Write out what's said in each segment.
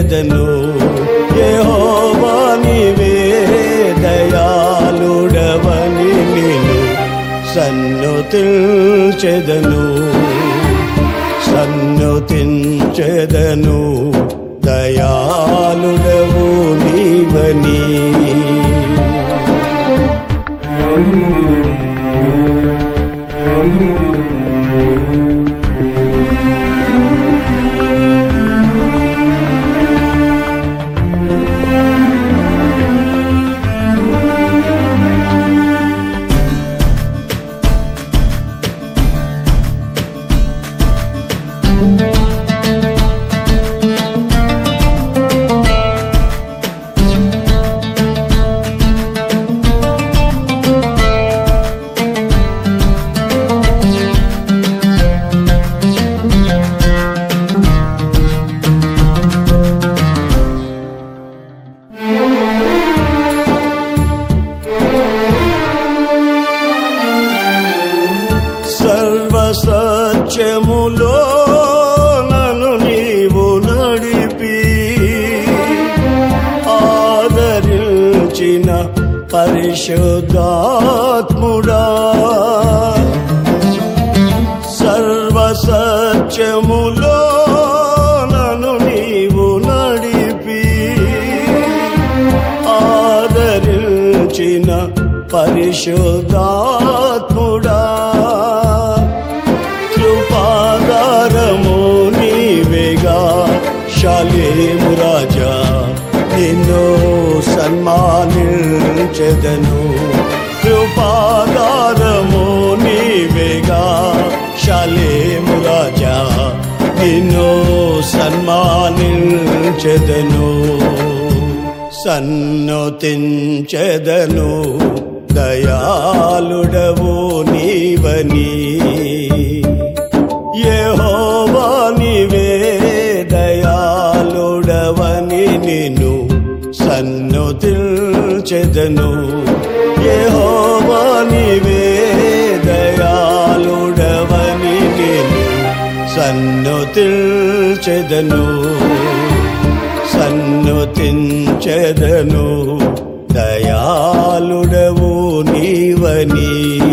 సన్నుతించెదను యెహోవా నీవే దయాళుడవని నిన్ను సన్నుతించెదను సన్నుతించెదను దయాళుడవు నీవని సర్వసత్యములో నన్ను నీవు నడిపి ఆదరించిన పరిశుద్ధాత్ముడా సర్వసత్యములో నన్ను నీవు నడిపి ఆదరించిన పరిశుద్ధాత్ముడా కృపాదారము నీవేగా శాలేము రాజా నిన్ను సన్మానించెదను కృపాదారము నీవేగా శాలేము రాజా నిన్ను సన్మానించెదను సన్నతించెదను దయాళుడవు నీవని యెహోవా నీవే దయాళుడవని నిన్ను సన్నుతించెదను యెహోవా నీవే దయాళుడవని నిన్ను సన్నుతించెదను సన్నుతించెదను దయాళుడవు నీవని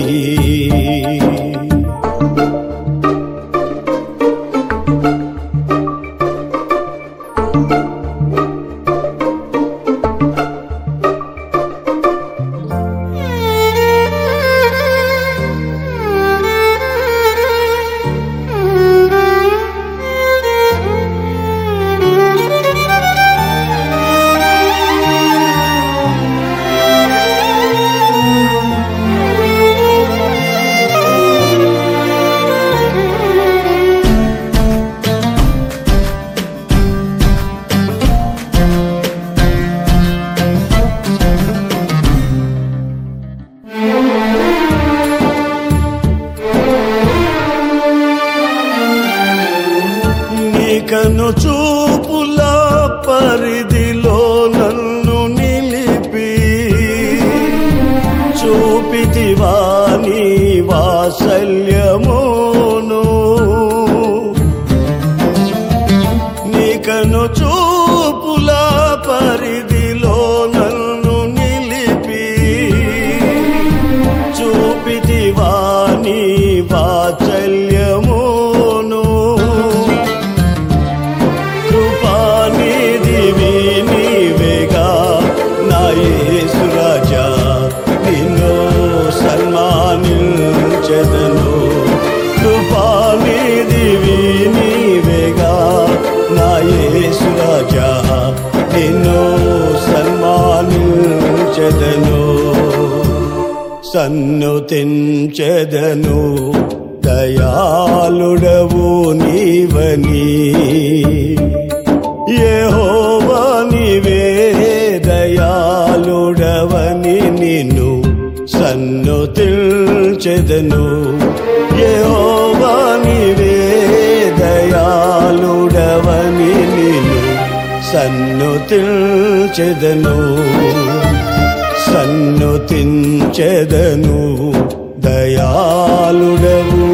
నీకను చూపుల పరిధిలో నన్ను నిలిపి చూపితివా నీ వాత్సల్యమును నీకను చూపుల పరిధిలో నన్ను నిలిపి చూపితివా నీ వాత్సల్యమును కృపానిధివి నీవేగా నా యేసు రాజా నిన్ను సన్మానించెదను కృపానిధివి నీవేగా నా యేసు రాజా నిన్ను సన్మానించెదను సన్నుతించెదను దయాళుడవు నీవని యెహోవా నీవే దయాళుడవని నిన్ను సన్నుతించెదను యెహోవా నీవే దయాళుడవని నిన్ను సన్నుతించెదను సన్నుతించెదను దయాళుడవు